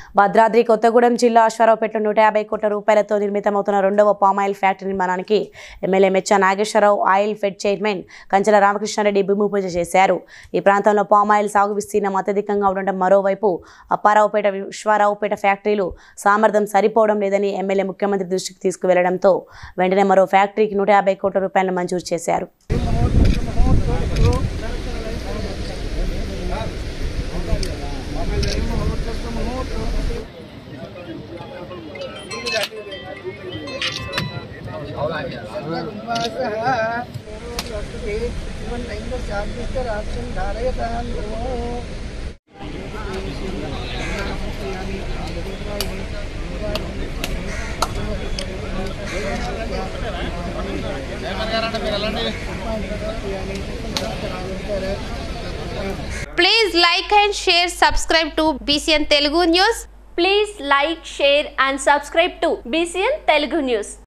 భద్రాద్రి కొత్తగూడెం జిల్లా అశ్వారావుపేటలో నూట యాభై కోట్ల రూపాయలతో నిర్మితమవుతున్న రెండవ పామాయిల్ ఫ్యాక్టరీ నిర్మాణానికి MLA Mecha Nageswara Rao oil fed chairman Kanchela Ramakrishna Reddy భూమి పూజ చేశారు ఈ ప్రాంతంలో పామాయిల్ సాగు విస్తీర్ణం అత్యధికంగా ఉండడం మరోవైపు అప్పారావుపేట విశ్వారావుపేట ఫ్యాక్టరీలు సామర్థ్యం సరిపోవడం లేదని ఎమ్మెల్యే ముఖ్యమంత్రి దృష్టికి తీసుకువెళ్లడంతో వెంటనే మరో ఫ్యాక్టరీకి నూట యాభై కోట్ల రూపాయలను మంజూరు చేశారు Please like and share, subscribe to BCN Telugu News. Please like, share and subscribe to BCN Telugu News.